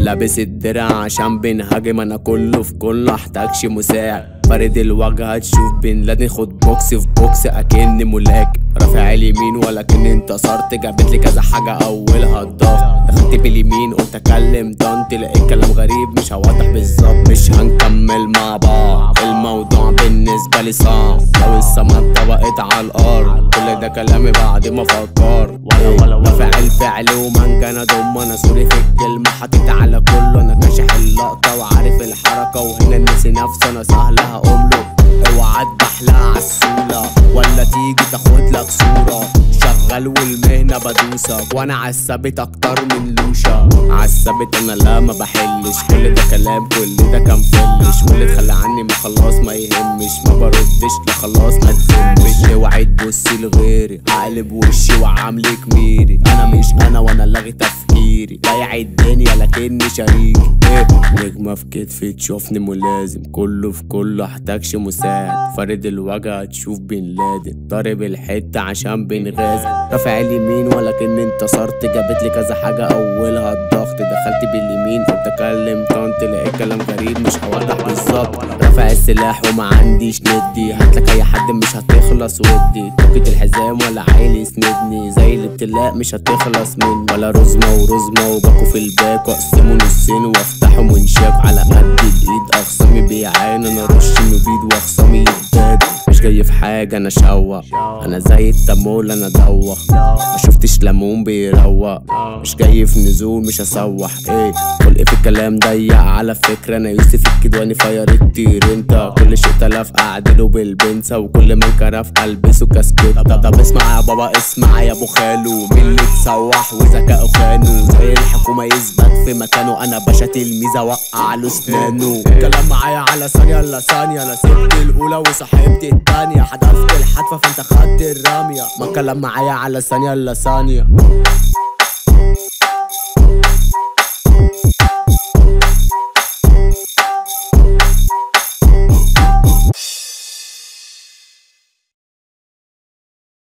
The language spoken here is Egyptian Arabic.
لابس الدرع عشان بنهاجم انا كله في كله احتاجش مساعد فارد الوجه هتشوف بن لادن خد بوكس في بوكس اكني ملاك رافع اليمين ولكن انتصرت جابت لي كذا حاجه اولها الضغط دخلت باليمين قلت اكلم دانتي لقيت كلام غريب مش هوضح بالظبط مش هنكمل مع بعض الموضوع بالنسبه لي صعب لو السما اتطبقت على الارض كل ده كلامي بعد ما فكر ولا ولا رافع الفعل ومنجنة ضم انا سوري في الكلمه حاطط على كله انا كاشح اللقطه وعارف الحركه وهنا نسي نفسي انا سهل هقوم له اوعى تبحلق عالسولة ولا تيجي تاخد لك صورة شغال والمهنة بدوسك وانا عالثابت اكتر من لوشة عالثابت انا لا ما بحلش كل ده كلام كل ده كان فلش واللي اتخلى عني ما خلاص ما يهمش ما بردش لا خلاص ما تزمش اوعي تبصي لغيري هقلب وشي وعاملك ميري انا مش انا وانا لاغي تفكيري بايع الدنيا لكني شريكي ايه نجمة في كتفي تشوفني ملازم كله في كله احتاجش مساعد فارد الوجه هتشوف بن لادن ضارب الحتة عشان بنغاز رافع اليمين ولكن انتصرت جابت لي كذا حاجة اولها الضغط دخلت باليمين قلت اكلم طنط لقيت كلام غريب مش هوضح بالظبط رافع السلاح وما عنديش ندي هاتلك اي حد مش هتخلص ودي توكة الحزام ولا عيل يسندني زي الابتلاء مش هتخلص مني ولا رزمة ورزمة وباكو في الباك واقسمه نصين وافتحه منشاف على قد الايد اخصامي بيعاني انا رش مبيد واخصامي يتباد مش جاي في حاجة انا شوق انا زي التمول انا دوخ ما شفتش ليمون بيروق مش جاي في نزول مش هسوح ايه خلقي في الكلام ضيق على فكرة انا يوسف الكدواني فاير الطير انت كل شيء تلف اعدله بالبنسة وكل ما انكرف البسه كاسكيت طب طب اسمع يا بابا اسمع يا ابو خالو مين اللي تسوح وذكاء خانه زي الحكومة يثبت في مكانه انا باشا تلميذة وقع له اسنانه كلام معايا على ثانية الا ثانية انا سبت الاولى وصاحبت التانية حدفت الحدفة فانت خدت الرمية ما كلام معايا على ثانية الا ثانية